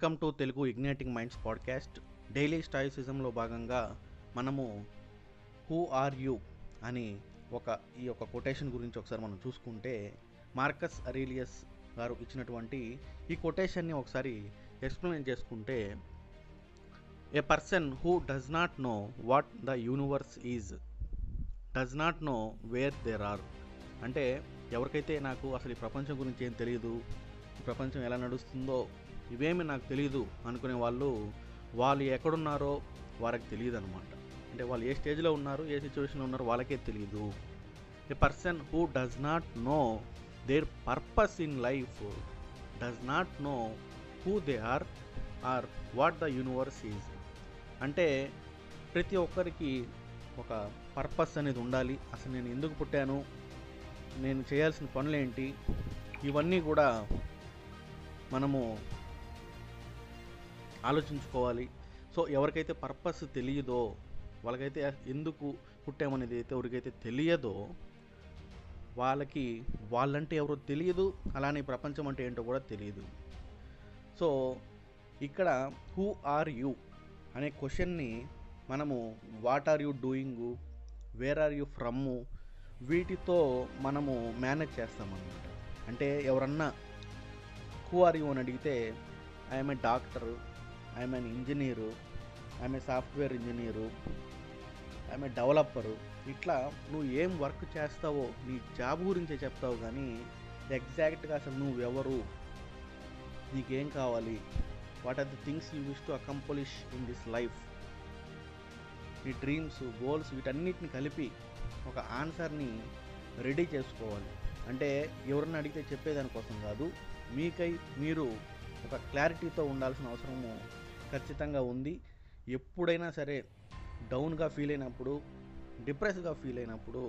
welcome to Telugu igniting minds podcast daily స్టాయిసిజంలో భాగంగా మనము హూ ఆర్ యూ అని ఒక ఈ యొక్క కొటేషన్ గురించి ఒకసారి మనం చూసుకుంటే మార్కస్ అరీలియస్ గారు ఇచ్చినటువంటి ఈ కొటేషన్ని ఒకసారి ఎక్స్ప్లెయిన్ చేసుకుంటే a person who does not know what the universe is does not know where there are అంటే ఎవరికైతే నాకు అసలు ఈ ప్రపంచం గురించి ఏం తెలియదు ఈ ప్రపంచం ఎలా నడుస్తుందో ఇవేమి నాకు తెలియదు అనుకునే వాళ్ళు వాళ్ళు ఎక్కడున్నారో వారికి తెలియదు అనమాట అంటే వాళ్ళు ఏ స్టేజ్లో ఉన్నారు ఏ సిచ్యువేషన్లో ఉన్నారో వాళ్ళకే తెలియదు a person who does not know their purpose in life does not know who they are are what the universe is అంటే ప్రతి ఒక్కరికి ఒక పర్పస్ అనేది ఉండాలి అసలు నేను ఎందుకు పుట్టాను నేను చేయాల్సిన పనులేంటి ఇవన్నీ కూడా మనము ఆలోచించుకోవాలి సో ఎవరికైతే పర్పస్ తెలియదో వాళ్ళకైతే ఎందుకు పుట్టామనేది అయితే ఎవరికైతే తెలియదో వాళ్ళకి వాళ్ళంటే ఎవరో తెలియదు అలానే ఈ ప్రపంచం అంటే ఏంటో కూడా తెలియదు సో ఇక్కడ హూ ఆర్ యూ అనే క్వశ్చన్ని మనము what are you doing where are you from వీటితో మనము మేనేజ్ చేస్తామన్నమాట అంటే ఎవరన్నా హూ ఆర్ యూ అని అడిగితే I'm a doctor I'm an engineer I'm a software engineer I'm a developer ఇట్లా నువ్వు ఏం వర్క్ చేస్తావో నీ జాబ్ గురించే చెప్తావు కానీ ఎగ్జాక్ట్గా అసలు నువ్వు ఎవరు నీకేం కావాలి what are the things you wish to accomplish in this life నీ డ్రీమ్స్ గోల్స్ వీటన్నిటిని కలిపి ఒక ఆన్సర్ని రెడీ చేసుకోవాలి అంటే ఎవరన్నా అడిగితే చెప్పేదానికోసం కాదు మీకై మీరు ఒక క్లారిటీతో ఉండాల్సిన అవసరము ఖచ్చితంగా ఉంది ఎప్పుడైనా సరే డౌన్గా ఫీల్ అయినప్పుడు డిప్రెస్గా ఫీల్ అయినప్పుడు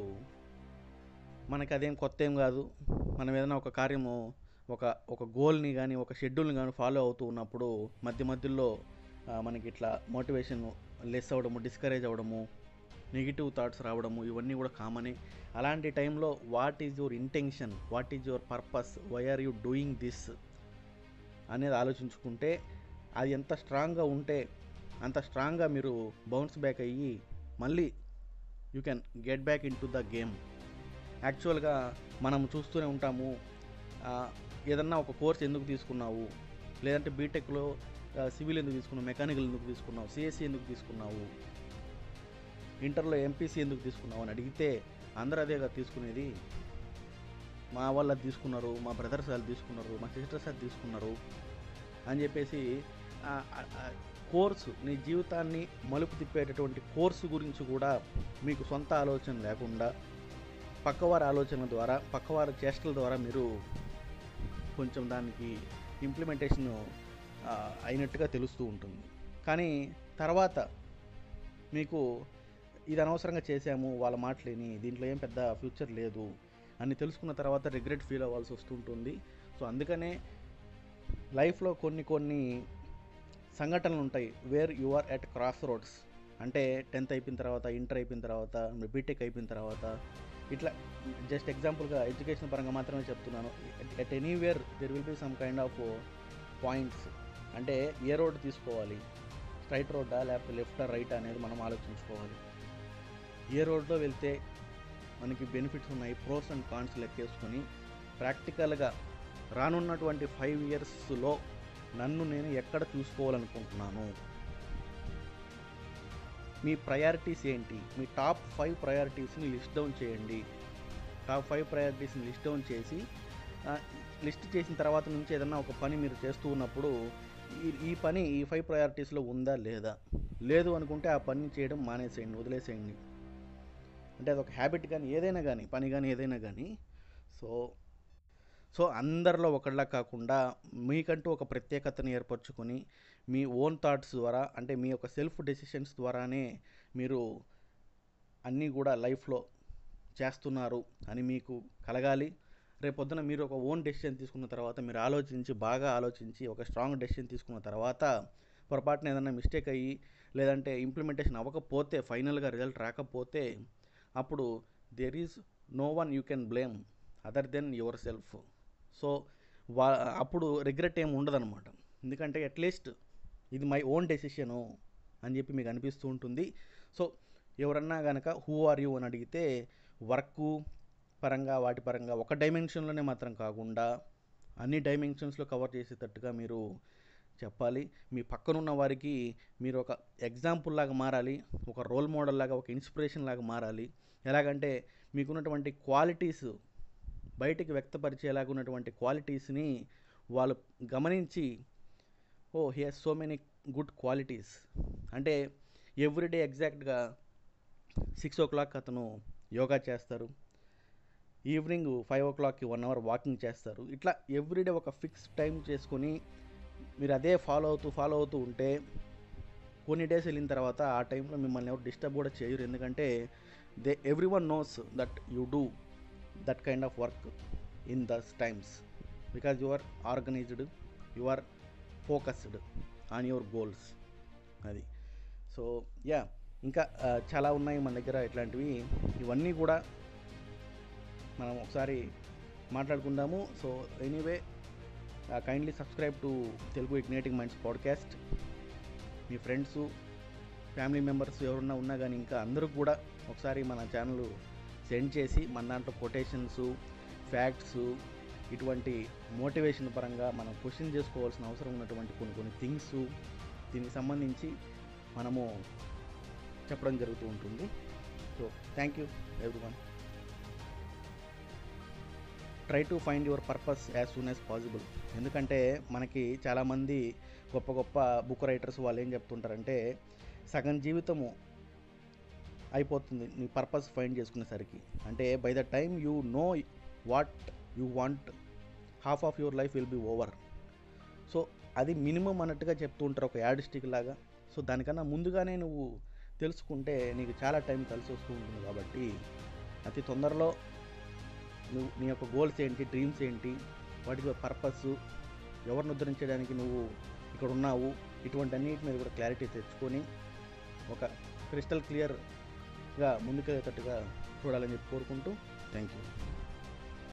మనకి అదేం కొత్త ఏం కాదు మనం ఏదైనా ఒక కార్యము ఒక ఒక గోల్ని కానీ ఒక షెడ్యూల్ని కానీ ఫాలో అవుతూ ఉన్నప్పుడు మధ్య మధ్యలో ఆ, మనకి ఇట్లా మోటివేషన్ లెస్ అవ్వడము డిస్కరేజ్ అవ్వడము నెగిటివ్ థాట్స్ రావడము ఇవన్నీ కూడా కామనే అలాంటి టైంలో what is your intention what is your purpose why are you doing this అనేది ఆలోచించుకుంటే అది ఎంత స్ట్రాంగ్గా ఉంటే అంత స్ట్రాంగ్గా మీరు బౌన్స్ బ్యాక్ అయ్యి మళ్ళీ you can get back into the game యాక్చువల్గా మనం చూస్తూనే ఉంటాము ఆ, ఏదన్నా ఒక కోర్స్ ఎందుకు తీసుకున్నావు లేదంటే బీటెక్లో సివిల్ ఎందుకు తీసుకున్నావు మెకానికల్ ఎందుకు తీసుకున్నావు సిఎస్సి ఎందుకు తీసుకున్నావు ఇంటర్లో ఎంపీసీ ఎందుకు తీసుకున్నావు అని అడిగితే అందరూ అదేగా తీసుకునేది మా వాళ్ళు అది తీసుకున్నారు మా బ్రదర్స్ వాళ్ళు తీసుకున్నారు మా సిస్టర్స్ అది తీసుకున్నారు అని చెప్పేసి ఆ, ఆ, ఆ కోర్సు నీ జీవితాన్ని మలుపు తిప్పేటటువంటి కోర్సు గురించి కూడా మీకు సొంత ఆలోచన లేకుండా పక్కవారి ఆలోచన ద్వారా పక్కవారి చేష్టల ద్వారా మీరు కొంచెం దానికి ఇంప్లిమెంటేషన్ ఆ, అయినట్టుగా తెలుస్తూ ఉంటుంది కానీ తర్వాత మీకు ఇది అనవసరంగా చేశాము వాళ్ళ మాటలేని దీంట్లో ఏం పెద్ద ఫ్యూచర్ లేదు అని తెలుసుకున్న తర్వాత రిగ్రెట్ ఫీల్ అవ్వాల్సి వస్తుంటుంది సో అందుకనే లైఫ్లో కొన్ని కొన్ని సంఘటనలు ఉంటాయి where you are at crossroads అంటే టెన్త్ అయిపోయిన తర్వాత ఇంటర్ అయిపోయిన తర్వాత బీటెక్ అయిపోయిన తర్వాత ఇట్లా జస్ట్ ఎగ్జాంపుల్గా ఎడ్యుకేషన్ పరంగా మాత్రమే చెప్తున్నాను at anywhere there will be some kind of points అంటే ఏ రోడ్ తీసుకోవాలి స్ట్రైట్ రోడ్డా లేకపోతే లెఫ్ట్ రైట్ అనేది మనం ఆలోచించుకోవాలి ఏ రోడ్లో వెళ్తే మనకి బెనిఫిట్స్ ఉన్నాయి ప్రోస్ అండ్ కాన్స్ లెక్కేసుకొని ప్రాక్టికల్గా రానున్నటువంటి ఫైవ్ ఇయర్స్లో నన్ను నేను ఎక్కడ చూసుకోవాలనుకుంటున్నాను మీ ప్రయారిటీస్ ఏంటి మీ టాప్ ఫైవ్ ప్రయారిటీస్ని లిస్ట్ డౌన్ చేయండి టాప్ ఫైవ్ ప్రయారిటీస్ని లిస్ట్ డౌన్ చేసి లిస్ట్ చేసిన తర్వాత నుంచి ఏదన్నా ఒక పని మీరు చేస్తూ ఉన్నప్పుడు ఈ ఈ పని ఈ ఫైవ్ ప్రయారిటీస్లో ఉందా లేదా లేదు అనుకుంటే ఆ పని చేయడం మానేసేయండి వదిలేసేయండి అంటే అదొక హ్యాబిట్ కానీ ఏదైనా కానీ పని కానీ ఏదైనా కానీ సో సో అందరిలో ఒకళ్ళ కాకుండా మీకంటూ ఒక ప్రత్యేకతను ఏర్పరచుకొని మీ ఓన్ థాట్స్ ద్వారా అంటే మీ యొక్క సెల్ఫ్ డెసిషన్స్ ద్వారానే మీరు అన్నీ కూడా లైఫ్లో చేస్తున్నారు అని మీకు కలగాలి రేపొద్దున మీరు ఒక ఓన్ డెసిషన్ తీసుకున్న తర్వాత మీరు ఆలోచించి బాగా ఆలోచించి ఒక స్ట్రాంగ్ డెసిషన్ తీసుకున్న తర్వాత పొరపాటున ఏదైనా మిస్టేక్ అయ్యి లేదంటే ఇంప్లిమెంటేషన్ అవ్వకపోతే ఫైనల్గా రిజల్ట్ రాకపోతే అప్పుడు there is no one you can blame other than yourself so వా అప్పుడు రిగ్రెట్ ఏమి ఉండదన్నమాట ఎందుకంటే అట్లీస్ట్ ఇది మై ఓన్ డెసిషను అని చెప్పి మీకు అనిపిస్తూ ఉంటుంది సో ఎవరన్నా కనుక హూ ఆర్ యూ అని అడిగితే వర్క్ పరంగా వాటి పరంగా ఒక డైమెన్షన్లోనే మాత్రం కాకుండా అన్ని డైమెన్షన్స్లో కవర్ చేసేటట్టుగా మీరు చెప్పాలి మీ పక్కనున్న వారికి మీరు ఒక ఎగ్జాంపుల్ లాగా మారాలి ఒక రోల్ మోడల్ లాగా ఒక ఇన్స్పిరేషన్ లాగా మారాలి ఎలాగంటే మీకున్నటువంటి క్వాలిటీస్ బయటికి వ్యక్తపరిచేలాగా ఉన్నటువంటి క్వాలిటీస్ని వాళ్ళు గమనించి oh he has so many good qualities అంటే ఎవ్రీడే ఎగ్జాక్ట్గా సిక్స్ ఓ క్లాక్ అతను యోగా చేస్తారు ఈవినింగ్ ఫైవ్ ఓ క్లాక్కి వన్ అవర్ వాకింగ్ చేస్తారు ఇట్లా ఎవ్రీడే ఒక ఫిక్స్ టైం చేసుకొని మీరు అదే ఫాలో అవుతూ ఫాలో అవుతూ ఉంటే కొన్ని డేస్ వెళ్ళిన తర్వాత ఆ టైంలో మిమ్మల్ని ఎవరు డిస్టర్బ్ కూడా చేయరు ఎందుకంటే they everyone knows that you do that kind of work in these times because you are organised you are focused on your goals అది సో యా ఇంకా ఆ, చాలా ఉన్నాయి మన దగ్గర ఇట్లాంటివి ఇవన్నీ కూడా మనం ఒకసారి మాట్లాడుకుందాము so anyway kindly subscribe to Telugu igniting minds podcast మీ ఫ్రెండ్స్ ఫ్యామిలీ మెంబర్స్ ఎవరున్నా ఉన్నా కానీ ఇంకా అందరూ కూడా ఒకసారి మన ఛానల్ సెండ్ చేసి మన దాంట్లో కొటేషన్స్ ఫ్యాక్ట్స్ ఇటువంటి మోటివేషన్ పరంగా మనం క్వశ్చన్ చేసుకోవాల్సిన అవసరం ఉన్నటువంటి కొన్ని కొన్ని థింగ్స్ దీనికి సంబంధించి మనము చెప్పడం జరుగుతూ ఉంటుంది so thank you every try to find your purpose as soon as possible ఎందుకంటే మనకి చాలామంది గొప్ప గొప్ప బుక్ రైటర్స్ వాళ్ళు ఏం చెప్తుంటారంటే సగం జీవితము అయిపోతుంది నీ పర్పస్ ఫైండ్ చేసుకునేసరికి అంటే by the time you know what you want half of your life will be over so అది మినిమం అన్నట్టుగా చెప్తూ ఉంటారు ఒక యాడ్ స్టిక్ లాగా సో దానికన్నా ముందుగానే నువ్వు తెలుసుకుంటే నీకు చాలా టైం కలిసి వస్తూ ఉంటుంది కాబట్టి అతి తొందరలో నువ్వు నీ యొక్క గోల్స్ ఏంటి డ్రీమ్స్ ఏంటి వాటికి పర్పస్ ఎవరిని ఉద్ధరించడానికి నువ్వు ఇక్కడ ఉన్నావు ఇటువంటి అన్నిటి మీద కూడా క్లారిటీ తెచ్చుకొని ఒక క్రిస్టల్ క్లియర్గా ముందుకెళ్ళేటట్టుగా చూడాలని చెప్పి కోరుకుంటూ థ్యాంక్ యూ